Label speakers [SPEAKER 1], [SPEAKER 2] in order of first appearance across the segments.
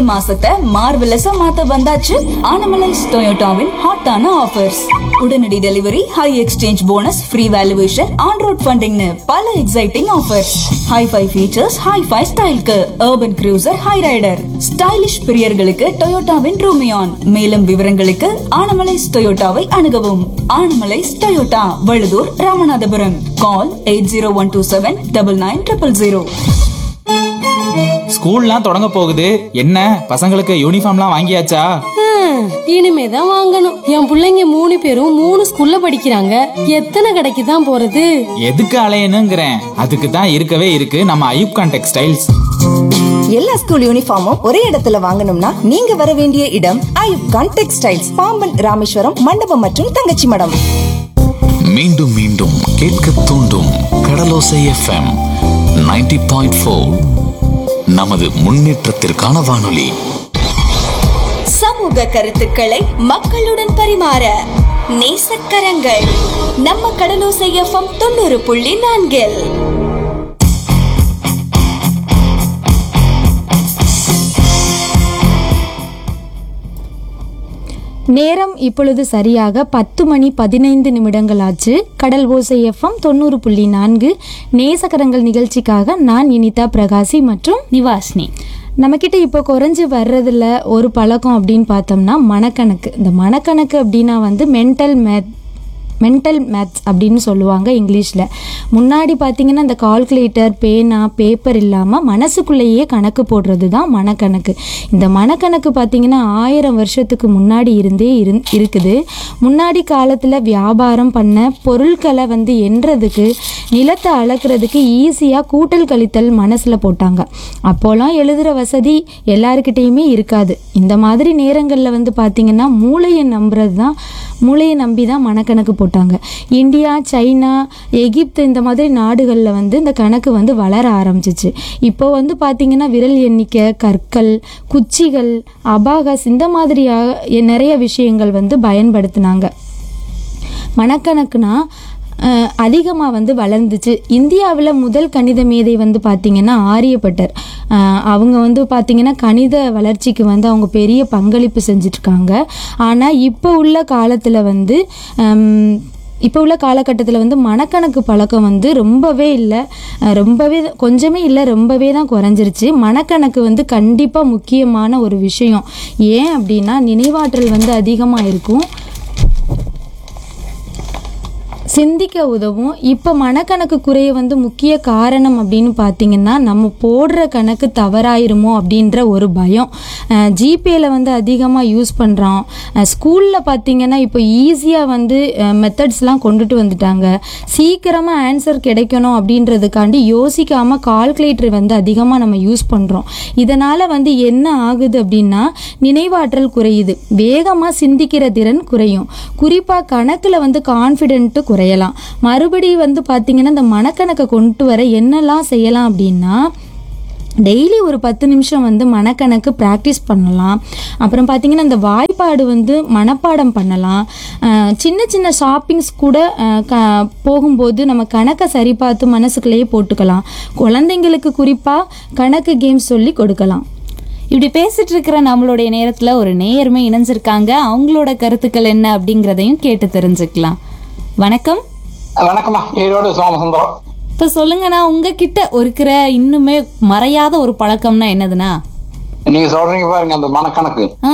[SPEAKER 1] மாசத்தை மார்வெலஸா மாத்த வந்தாச்சு ஆனமலைஸ் டொயோட்டாவின் ஹாட்டான ஆஃபர்ஸ் உடனடி delivery high exchange bonus free valuation on road ஃபண்டிங்னு பல exciting offers hifi features hifi ஸ்டைலுக்கு urban cruiser Hyryder stylish பிரியர்களுக்கு டொயோட்டாவின் ரூமியான் மேலும் விவரங்களுக்கு ஆனமலைஸ் டொயோட்டாவை அணுகவும் Anamallais Toyota Valuthur Ramanathapuram call eight zero one two seven double nine triple zero
[SPEAKER 2] ஸ்கூல்லாம் தொடங்க போகுது என்ன பசங்களுக்கு யூனிஃபார்ம்லாம் வாங்கியாச்சா
[SPEAKER 3] ஹம், இனிமேதான் வாங்கணும் என் புள்ளைங்க மூணு பேரும் மூணு ஸ்கூல்ல படிக்கிறாங்க எத்தனை கடைக்கு தான் போறது
[SPEAKER 2] எதுக்கு அலையணுங்கிறேன் அதுக்கு தான் இருக்கவே இருக்கு நம்ம ஐயூப்கான் டெக்ஸ்டைல்ஸ்
[SPEAKER 4] எல்லா ஸ்கூல் யூனிஃபார்மும் ஒரே இடத்துல வாங்கணும்னா நீங்க வர வேண்டிய இடம் ஐயூப் கான் டெக்ஸ்டைல்ஸ் பாம்பன் ராமேஸ்வரம் மண்டபம் மற்றும் தங்கச்சி மடம்
[SPEAKER 5] மீண்டும் மீண்டும் கேட்க தூண்டும் கடலோசை எஃப்எம் 90.4 பாயிண்ட் நமது முன்னேற்றத்திற்கான வானொலி
[SPEAKER 6] சமூக கருத்துக்களை மக்களுடன் பரிமாற நேசக்கரங்கள் நம்ம கடலோசை எஃப்எம் தொண்ணூறு புள்ளி நான்கில்
[SPEAKER 7] நேரம் இப்பொழுது சரியாக பத்து மணி பதினைந்து நிமிடங்கள் ஆச்சு கடல் ஓசை எஃப்எம் தொண்ணூறு புள்ளி நான்கு நேசகரங்கள் நிகழ்ச்சிக்காக நான் இனிதா பிரகாசி மற்றும்
[SPEAKER 1] நிவாஸ்னி
[SPEAKER 7] நம்மக்கிட்ட இப்போ குறைஞ்சி வர்றதுல ஒரு பழக்கம் அப்படின்னு பார்த்தோம்னா மனக்கணக்கு இந்த மனக்கணக்கு அப்படின்னா வந்து மென்டல் மேத் மென்டல் மேத்ஸ் அப்படின்னு சொல்லுவாங்க இங்கிலீஷில் முன்னாடி பார்த்தீங்கன்னா இந்த கால்குலேட்டர் பேனா பேப்பர் இல்லாமல் மனசுக்குள்ளேயே கணக்கு போடுறது தான் மனக்கணக்கு இந்த மனக்கணக்கு பார்த்தீங்கன்னா ஆயிரம் வருஷத்துக்கு முன்னாடி இருந்தே இருந் இருக்குது முன்னாடி காலத்தில் வியாபாரம் பண்ண பொருட்களை வந்து எண்றதுக்கு நிலத்தை அளக்கிறதுக்கு ஈஸியாக கூட்டல் கழித்தல் மனசில் போட்டாங்க அப்போலாம் எழுதுகிற வசதி எல்லாருக்கிட்டேயுமே இருக்காது இந்த மாதிரி நேரங்களில் வந்து பார்த்திங்கன்னா மூளையை நம்புறது தான் மூளையை நம்பி தான் மனக்கணக்கு போட்டாங்க இந்தியா சைனா எகிப்து இந்த மாதிரி நாடுகளில் வந்து இந்த கணக்கு வந்து வளர ஆரம்பிச்சிச்சு இப்போ வந்து பார்த்திங்கன்னா விரல் எண்ணிக்கை கற்கள் குச்சிகள் அபாகஸ் இந்த மாதிரியாக நிறைய விஷயங்கள் வந்து பயன்படுத்தினாங்க மனக்கணக்குனா அதிகமாக வந்து வளர்ந்துச்சு இந்தியாவில் முதல் கணித மேதை வந்து பார்த்திங்கன்னா ஆரியப்பட்டர் அஹ் அவங்க வந்து பார்த்திங்கன்னா கணித வளர்ச்சிக்கு வந்து அவங்க பெரிய பங்களிப்பு செஞ்சிட்ருக்காங்க ஆனால் இப்போ உள்ள காலத்தில் வந்து ஹம், இப்போ உள்ள காலகட்டத்தில் வந்து மனக்கணக்கு பழக்கம் வந்து ரொம்பவே இல்லை அஹ் ரொம்பவே கொஞ்சமே இல்லை ரொம்பவே தான் குறைஞ்சிருச்சு மனக்கணக்கு வந்து கண்டிப்பாக முக்கியமான ஒரு விஷயம் ஏன் அப்படின்னா நினைவாற்றல் வந்து அதிகமாக இருக்கும் சிந்திக்க உதவும் இப்போ மனக்கணக்கு குறைய வந்து முக்கிய காரணம் அப்படின்னு பார்த்தீங்கன்னா நம்ம போடுற கணக்கு தவறாயிருமோ அப்படின்ற ஒரு பயம் ஜிபேல வந்து அதிகமாக யூஸ் பண்ணுறோம் ஸ்கூலில் பார்த்தீங்கன்னா இப்போ ஈஸியாக வந்து மெத்தட்ஸ்லாம் கொண்டுட்டு வந்துட்டாங்க சீக்கிரமாக ஆன்சர் கிடைக்கணும் அப்படின்றதுக்காண்டி யோசிக்காமல் கால்குலேட்டர் வந்து அதிகமாக நம்ம யூஸ் பண்ணுறோம் இதனால் வந்து என்ன ஆகுது அப்படின்னா நினைவாற்றல் குறையுது வேகமாக சிந்திக்கிற திறன் குறையும் குறிப்பாக கணக்கில் வந்து கான்ஃபிடென்ட்டு குறையலாம் மறுபடியும் வந்து பார்த்திங்கன்னா இந்த மனக்கணக்கை கொண்டு வர என்னெல்லாம் செய்யலாம் அப்படின்னா டெய்லி ஒரு பத்து நிமிஷம் வந்து மனக்கணக்கு ப்ராக்டிஸ் பண்ணலாம் அப்புறம் பார்த்தீங்கன்னா இந்த வாய்ப்பாடு வந்து மனப்பாடம் பண்ணலாம் அஹ் சின்ன சின்ன ஷாப்பிங்ஸ் கூட அஹ் க போகும்போது நம்ம கணக்கை சரி பார்த்து மனசுக்குள்ளேயே போட்டுக்கலாம் குழந்தைங்களுக்கு குறிப்பாக கணக்கு கேம்ஸ் சொல்லி கொடுக்கலாம்
[SPEAKER 1] இப்படி பேசிட்டு இருக்கிற நம்மளுடைய நேரத்துல ஒரு நேயருமே இணைஞ்சிருக்காங்க அவங்களோட கருத்துக்கள் என்ன அப்படிங்கறதையும் கேட்டு தெரிஞ்சுக்கலாம் வணக்கம்
[SPEAKER 8] வணக்கம்மா ஈரோடு சோமசுந்தரம்
[SPEAKER 1] இப்ப சொல்லுங்கண்ணா உங்ககிட்ட இருக்கிற இன்னுமே மறையாத ஒரு பழக்கம்னா என்னதுண்ணா
[SPEAKER 8] நீங்க சொல்றீங்க பாருங்க அந்த மனக்கணக்கு
[SPEAKER 1] ஆ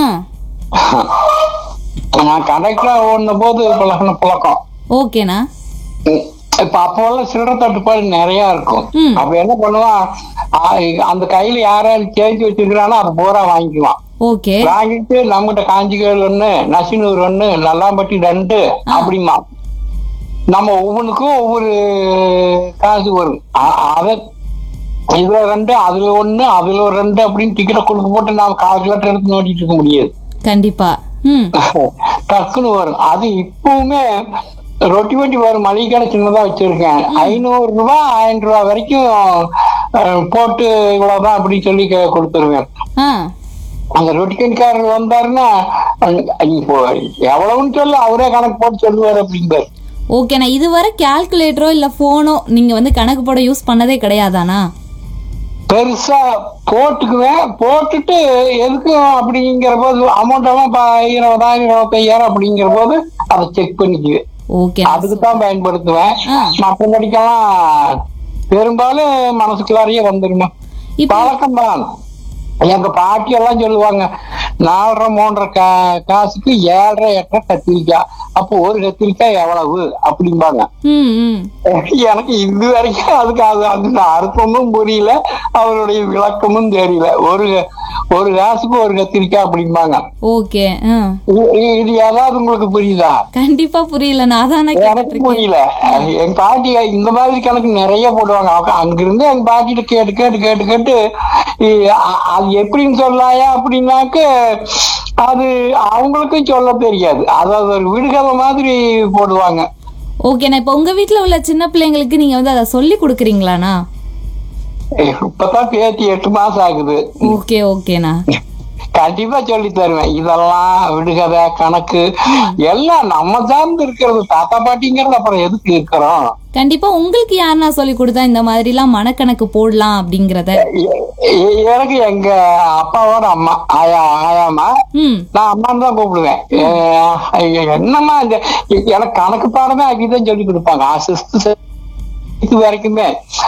[SPEAKER 8] நான் கணக்குல ஓடின போது பழகின பழக்கம்
[SPEAKER 1] ஓகேண்ணா
[SPEAKER 8] உம், இப்ப அப்போல்லாம் சில்லறை தட்டுப்பாடு நிறைய இருக்கும்
[SPEAKER 1] ம்.
[SPEAKER 8] அப்ப என்ன பண்ணுவான் ஆ, அந்த கையில யாராவது சேஞ்ச் வச்சிருக்கிறானோ அதை பூரா வாங்கிக்குவான்
[SPEAKER 1] ஓகே
[SPEAKER 8] வாங்கிட்டு நம்மகிட்ட காஞ்சிகள் ஒண்ணு நசினூர் ஒண்ணு நல்லாம்பட்டி ரெண்டு அப்படிமா நம்ம ஒவ்வொன்றுக்கும் ஒவ்வொரு காசு வரும் அ- அத இதுல ரெண்டு அதுல ஒண்ணு அதுல ஒரு ரெண்டு அப்படின்னு டிக்கெட்டை கொடுக்க போட்டு நாம கால்குலேட்டர் எடுத்து நோட்டிட்டு இருக்க முடியாது
[SPEAKER 1] கண்டிப்பா ம்
[SPEAKER 8] டக்குன்னு வரும் அது இப்பவுமே ரொட்டி வண்டி வரும் மளிகை கடை சின்னதா வச்சிருக்கேன் ஐநூறு ரூபாய் ஆயிரம் ரூபாய் வரைக்கும் அஹ், போட்டு இவ்வளவுதான் அப்படின்னு சொல்லி க- கொடுத்துருவேன்
[SPEAKER 1] ஆ
[SPEAKER 8] அந்த ரொட்டிக்கன்காரர் வந்தாருன்னா அஹ், இப்போ எவ்வளவுன்னு சொல்லு அவரே கணக்கு போட்டு சொல்லுவாரு அப்படிம்பாரு
[SPEAKER 1] ஓகேண்ணா இதுவரை கால்குலேட்டரோ இல்ல போனோ நீங்க வந்து கணக்கு போட யூஸ் பண்ணதே கிடையாதாண்ணா
[SPEAKER 8] பெருசா போட்டுக்குவேன் போட்டுட்டு எதுக்கு அப்படிங்கிற போது அமௌண்ட் எல்லாம் ப- இருபதாயிரம் இருபத்தையாயிரம் அப்படிங்கிற போது அதை செக் பண்ணிக்குவேன்
[SPEAKER 9] ஓகே
[SPEAKER 8] அதுக்கு தான் பயன்படுத்துவேன்
[SPEAKER 9] ஆ.
[SPEAKER 8] மற்றபடிக்கெல்லாம் பெரும்பாலும் மனசுக்குள்ளாரையே வந்துருமா
[SPEAKER 9] இப்போ
[SPEAKER 8] பழக்கம் தான் எங்க பாட்டி எல்லாம் சொல்லுவாங்க நாலரை மூன்றரை கா காசுக்கு ஏழரை எட்டரை கத்திரிக்காய் அப்போ ஒரு கத்திரிக்காய் எவ்வளவு அப்படிம்பாங்க
[SPEAKER 9] ம் ம்
[SPEAKER 8] எனக்கு இது வரைக்கும் அதுக்கு அது அந்த அர்த்தமும் புரியல அவருடைய விளக்கமும் தெரியல ஒரு ஒரு காசுக்கு ஒரு கத்திரிக்காய் அப்படிம்பாங்க
[SPEAKER 9] ஓகே ஆ
[SPEAKER 8] இது- இது ஏதாவது உங்களுக்கு புரியுதா
[SPEAKER 9] கண்டிப்பா புரியல நான் அதானே
[SPEAKER 8] எனக்கு
[SPEAKER 9] கேட்டுட்டு
[SPEAKER 8] புரியல எங்க பாட்டி இந்த மாதிரி கணக்கு நிறைய போடுவாங்க அவங்க அங்கிருந்து எங்க பாட்டிட்ட கேட்டு கேட்டு கேட்டு கேட்டு இ- அ- அது எப்படின்னு சொல்லாயா அப்படின்னாக்க அது அவங்களுக்கும் சொல்ல தெரியாது அதாவது ஒரு விடுகதை மாதிரி போடுவாங்க
[SPEAKER 9] ஓகேண்ணா இப்போ உங்க வீட்ல உள்ள சின்ன பிள்ளைங்களுக்கு நீங்க வந்து அதை சொல்லி கொடுக்குறீங்களாண்ணா
[SPEAKER 8] இப்பதான் பேத்தி எட்டு மாசம் ஆகுது
[SPEAKER 9] ஓகே ஓகேண்ணா
[SPEAKER 8] கண்டிப்பா சொல்லி தருவேன் இதெல்லாம் விடுகதை கணக்கு எல்லாம் நம்ம சார்ந்து இருக்கிறது தாத்தா பாட்டிங்கிறது அப்புறம் எதுக்கு இருக்கிறோம்
[SPEAKER 9] கண்டிப்பா உங்களுக்கு யாருண்ணா சொல்லி கொடுத்தா இந்த மாதிரிலாம் மனக்கணக்கு போடலாம் அப்படிங்கறத
[SPEAKER 8] எ- எ- எனக்கு எங்க அப்பாவோட அம்மா ஆயா ஆயாமா
[SPEAKER 9] ம்
[SPEAKER 8] நான் அம்மான்னு தான் கூப்பிடுவேன் அஹ் என்னம்மா இந்த எ- எனக்கு கணக்கு பாடமே அப்படிதான் சொல்லி கொடுப்பாங்க சிக்ஸ்த் இது வரைக்குமே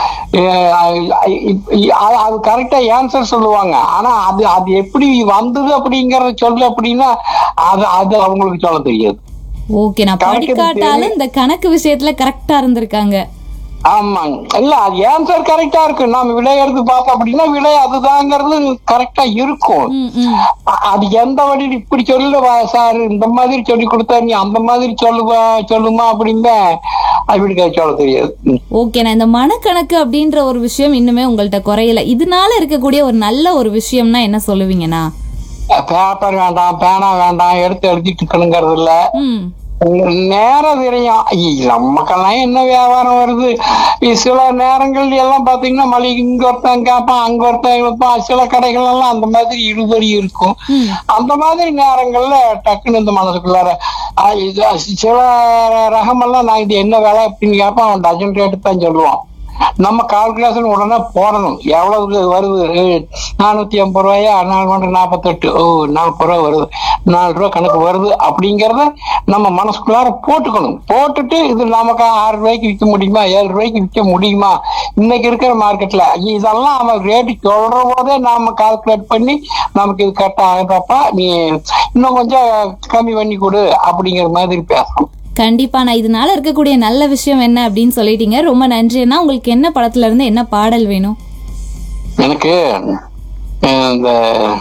[SPEAKER 8] அஹ் இப்- இ- அது- அது கரெக்டா ஆன்சர் சொல்லுவாங்க ஆனா அது அது எப்படி வந்தது அப்படிங்கறத சொல்லு அப்படின்னா அது அது அவங்களுக்கு சொல்ல தெரியாது
[SPEAKER 9] ஓகே நான்
[SPEAKER 8] கணக்கு
[SPEAKER 9] படிக்காட்டாலும் இந்த கணக்கு விஷயத்துல கரெக்டா இருந்திருக்காங்க
[SPEAKER 8] ஆமாங்க இல்ல அது ஆன்சர் கரெக்டா இருக்கு நாம விடை எடுத்து பார்த்தோம் அப்படின்னா விடை அதுதாங்கிறது கரெக்டா இருக்கும்
[SPEAKER 9] ம் ம்
[SPEAKER 8] அ- அது எந்த வழியில் இப்படி சொல்லு சார் இந்த மாதிரி சொல்லி கொடுத்தா நீ அந்த மாதிரி சொல்லுவா சொல்லுமா அப்படின்னு அவருக்கு அது சொல்ல தெரியாது ம்.
[SPEAKER 9] ஓகேண்ணா இந்த மனக்கணக்கு அப்படின்ற ஒரு விஷயம் இன்னுமே உங்கள்ட்ட குறையல இதனால இருக்கக்கூடிய ஒரு நல்ல ஒரு விஷயம்னா என்ன சொல்லுவீங்கண்ணா
[SPEAKER 8] பேப்பர் வேண்டாம் பேனா வேண்டாம் எடுத்து எழுதிட்டு இருக்கணுங்கிறது இல்ல
[SPEAKER 9] ம்
[SPEAKER 8] நேர விரயம் ஐய, நமக்கெல்லாம் என்ன வியாபாரம் வருது இ- சில நேரங்கள் எல்லாம் பாத்தீங்கன்னா மளிகை இங்க ஒருத்தன் கேட்பான் அங்க ஒருத்தன் இழுப்பான் சில கடைகள் எல்லாம் அந்த மாதிரி இழுபறி இருக்கும் அந்த மாதிரி நேரங்கள்ல டக்குன்னு இந்த மனசுக்குள்ளார ஆ, இது சில ரகமெல்லாம் நான் இது என்ன விலை அப்படின்னு கேட்பான் அவன் டஜன் ரேட்டு தான் சொல்லுவான் நம்ம கால்குலேஷன் உடனே போடணும் எவ்வளவு வருது ஏய், நானூத்தி ஐம்பது ரூபாயா நாலு மணி நாற்பத்தெட்டு ஓ நாற்பது ரூபா வருது நாலு ரூபா கணக்கு வருது அப்படிங்கறத நம்ம மனசுக்குள்ளார போட்டுக்கணும் போட்டுட்டு இது நமக்கு ஆறு ரூபாய்க்கு விற்க முடியுமா ஏழு ரூபாய்க்கு விற்க முடியுமா இன்னைக்கு இருக்கிற மார்க்கெட்ல இதெல்லாம் அவன் ரேட்டு சொல்ற போதே நாம கால்குலேட் பண்ணி நமக்கு இது கரெக்டா ஆகுதாப்பா நீ இன்னும் கொஞ்சம் கம்மி பண்ணி கொடு அப்படிங்கிற மாதிரி பேசணும்
[SPEAKER 9] கண்டிப்பா நான் இதனால இருக்கக்கூடிய நல்ல விஷயம் என்ன அப்படின்னு சொல்லிட்டீங்க ரொம்ப நன்றிண்ணா உங்களுக்கு என்ன படத்துல இருந்து என்ன பாடல் வேணும்
[SPEAKER 8] எனக்கு அஹ், இந்த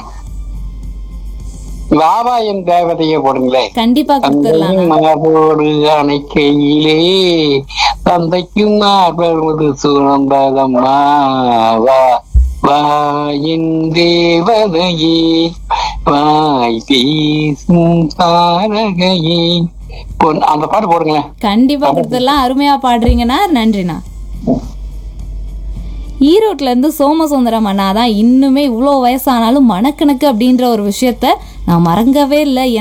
[SPEAKER 8] வாவா என் தேவதையை போடுங்களேன்
[SPEAKER 9] கண்டிப்பா கொடுத்துடலாம்
[SPEAKER 8] தந்தையும் மார்போடு அணைக்கையிலே தந்தைக்கும் மார்பது சுரந்ததம்மா வா வா என் தேவதையே வாய் பேசும் தாரகையே பொன் அந்த பாட்டு போடுங்களேன்
[SPEAKER 9] கண்டிப்பா கொடுத்துடலாம் அருமையா பாடுறீங்கண்ணா நன்றிண்ணா ஈரோட்ல இருந்து சோமசுந்தரம் அண்ணா தான் இன்னுமே இவ்வளோ வயசானாலும் மனக்கணக்கு அப்படின்ற ஒரு விஷயத்த நான் மறங்கவே இல்லை